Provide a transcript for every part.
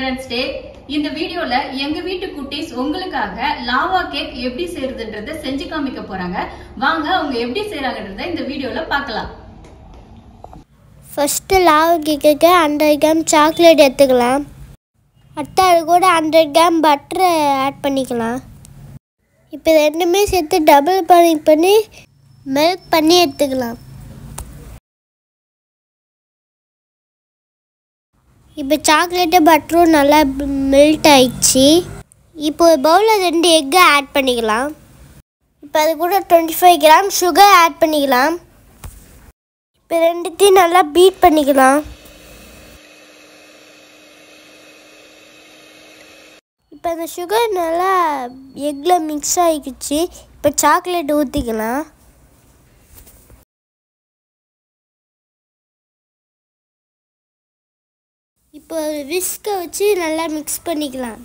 parents டே இந்த வீடியோல எங்க வீட்டு குட்டீஸ் உங்களுக்காக லாவா கேக் எப்படி செய்யறதுன்றத செஞ்சு காமிக்க போறாங்க வாங்க அவங்க எப்படி செய்யறாங்கன்றத இந்த வீடியோல பார்க்கலாம் ஃபஸ்ட்டு லாவா கேக்குக்கு ஹண்ட்ரட் கிராம் சாக்லேட் எடுத்துக்கலாம் அடுத்து அது கூட ஹண்ட்ரட் கிராம் பட்டரை ஆட் பண்ணிக்கலாம் இப்போ ரெண்டுமே சேர்த்து டபுள் பண்ணி பண்ணி மெல்க் பண்ணி எடுத்துக்கலாம் இப்போ சாக்லேட்டு பட்டரும் நல்லா மெல்ட் ஆயிடுச்சு இப்போ ஒரு பவுலில் ரெண்டு எக்கை ஆட் பண்ணிக்கலாம் இப்போ அது கூட twenty five gram sugar add பண்ணிக்கலாம் இப்போ ரெண்டுத்தையும் நல்லா பீட் பண்ணிக்கலாம் இப்போ அந்த சுகர் நல்லா எக்கில் மிக்ஸ் ஆகிக்குச்சு இப்போ சாக்லேட் ஊற்றிக்கலாம் இப்போ ஒரு விஸ்கை வச்சு நல்லா மிக்ஸ் பண்ணிக்கலாம்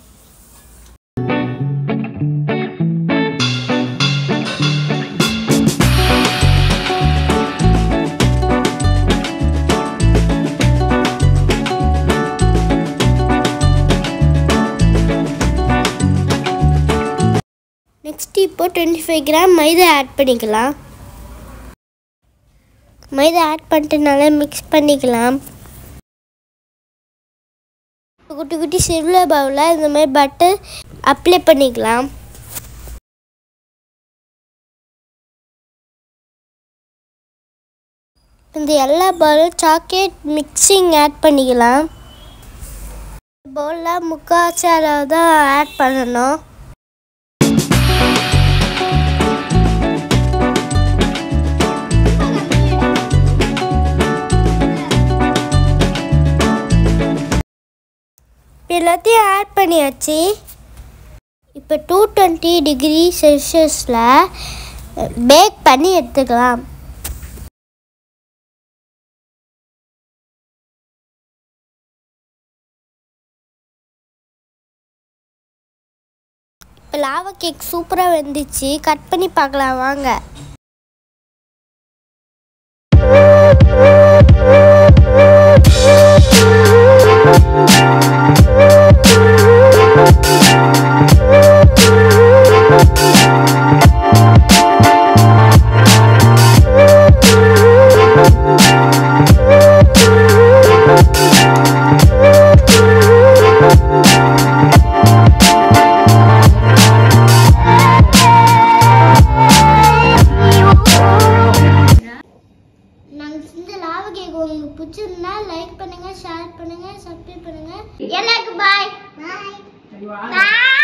நெக்ஸ்ட் இப்போ twenty five gram maida add பண்ணிக்கலாம் மைதா ஆட் பண்ணிட்டு நல்லா மிக்ஸ் பண்ணிக்கலாம் குட்டி குட்டி சில்வர் பவுலில் இந்த மாதிரி பட்டர் அப்ளை பண்ணிக்கலாம் இந்த எல்லா பவுலும் சாக்லேட் மிக்சிங் ஆட் பண்ணிக்கலாம் பவுலில் முக்கால்வாசி அளவு தான் ஆட் பண்ணணும் எல்லாத்தையும் ஆட் பண்ணியாச்சு இப்போ டூ டுவெண்ட்டி டிகிரி செல்சியஸில் பேக் பண்ணி எடுத்துக்கலாம் இப்போ லாவா கேக் சூப்பராக வெந்துச்சு கட் பண்ணி பார்க்கலாம் வாங்க நாங்கள் செஞ்ச லாவா கேக் உங்களுக்கு பிடிச்சிருந்தா லைக் பண்ணுங்க ஷேர் பண்ணுங்க சப்ஸ்கிரைப் பண்ணுங்க எல்லாருக்கும் பாய் பாய் பாய்